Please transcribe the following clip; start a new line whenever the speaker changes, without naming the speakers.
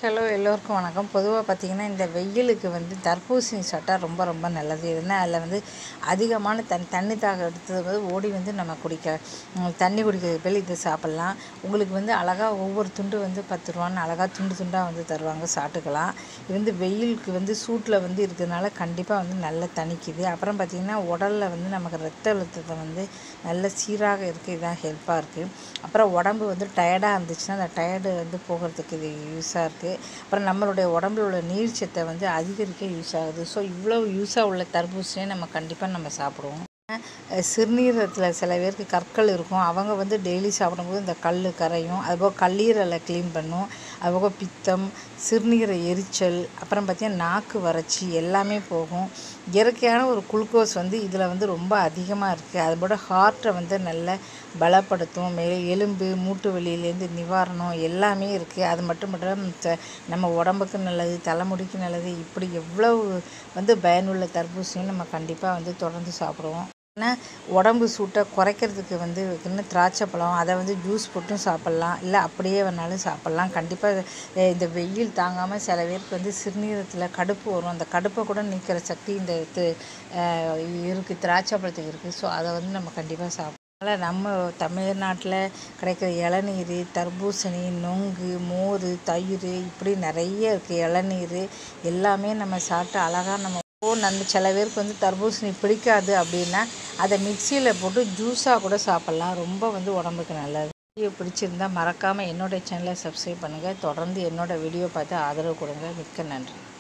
hello எல்லோருக்கும் வணக்கம் பொதுவாக பார்த்தீங்கன்னா இந்த வெயிலுக்கு வந்து தர்பூசணி சாப்பிட்டா ரொம்ப ரொம்ப நல்லது ஏன்னா அதில் வந்து அதிகமான தண்ணி தண்ணி தாக எடுத்தது வந்து ஓடி வந்து நம்ம குடிக்க ம், தண்ணி குடிக்கிறது பேர் இது சாப்பிட்லாம் உங்களுக்கு வந்து அழகாக ஒவ்வொரு துண்டு வந்து பத்து ரூபான்னு அழகாக துண்டு துண்டாக வந்து தருவாங்க சாப்பிட்டுக்கலாம் இது வந்து வெயிலுக்கு வந்து சூட்டில் வந்து இருக்கிறதுனால கண்டிப்பாக வந்து நல்லா தணிக்குது அப்புறம் பார்த்திங்கன்னா உடலில் வந்து நமக்கு ரத்த அழுத்தத்தை வந்து நல்ல சீராக இருக்குது இதான் ஹெல்ப்பாக இருக்குது அப்புறம் உடம்பு வந்து டயர்டாக இருந்துச்சுன்னா அந்த டயர்டு வந்து போகிறதுக்கு இது யூஸாக இருக்குது அப்புறம் நம்மளுடைய உடம்புல உள்ள நீர்ச்சத்தை வந்து அதிகரிக்க யூஸ் ஆகுது ஸோ இவ்வளோ யூஸாக உள்ள தர்பூசணியை நம்ம கண்டிப்பாக நம்ம சாப்பிடுவோம் அஹ் சிறுநீரகத்தில் சில பேருக்கு கற்கள் இருக்கும் அவங்க வந்து டெய்லி சாப்பிடும்போது இந்த கல் கரையும் அதுபோக கல்லீரலை க்ளீன் பண்ணும் அதுபோக பித்தம் சிறுநீரை எரிச்சல் அப்புறம் பார்த்திங்கன்னா நாக்கு வறட்சி எல்லாமே போகும் இயற்கையான ஒரு குளுக்கோஸ் வந்து இதில் வந்து ரொம்ப அதிகமாக இருக்குது அதுபோல் ஹார்ட்டை வந்து நல்ல பலப்படுத்தும் மே எலும்பு மூட்டு வலியிலேருந்து நிவாரணம் எல்லாமே இருக்குது அது மட்டும் மட்டும் த- நம்ம உடம்புக்கு நல்லது தலைமுடிக்கு நல்லது இப்படி எவ்வளவு வந்து பயனுள்ள தர்பூசணியும் நம்ம கண்டிப்பாக வந்து தொடர்ந்து சாப்பிடுவோம் ஏன்னா உடம்பு சூட்டை குறைக்கிறதுக்கு வந்து இன்னும் திராட்சை பழம் அதை வந்து ஜூஸ் போட்டும் சாப்பிட்லாம் இல்லை அப்படியே வேணாலும் சாப்பிட்லாம் கண்டிப்பாக இந்த வெயில் தாங்காமல் சில பேருக்கு வந்து சிறுநீரகத்தில் கடுப்பு வரும் அந்த கடுப்பை கூட நீக்கிற சக்தி இந்த இது இருக்குது திராட்சை பழத்துக்கு இருக்குது ஸோ அதை வந்து நம்ம கண்டிப்பாக சாப்பிடலாம் அதனால் நம்ம தமிழ்நாட்டில் கிடைக்கிற இளநீர் தர்பூசணி நொங்கு மோர் தயிர் இப்படி நிறைய இருக்குது இளநீர் எல்லாமே நம்ம சாப்பிட்டு அழகாக நம்ம ஓ நம்ம சில பேருக்கு வந்து தர்பூசணி பிடிக்காது அப்படின்னா அதை மிக்சியில் போட்டு ஜூஸாக கூட சாப்பிட்லாம் ரொம்ப வந்து உடம்புக்கு நல்லது வீடியோ பிடிச்சிருந்தா மறக்காமல் என்னோட சேனலை சப்ஸ்கிரைப் பண்ணுங்கள் தொடர்ந்து என்னோட வீடியோ பார்த்து ஆதரவு கொடுங்க மிக்க நன்றி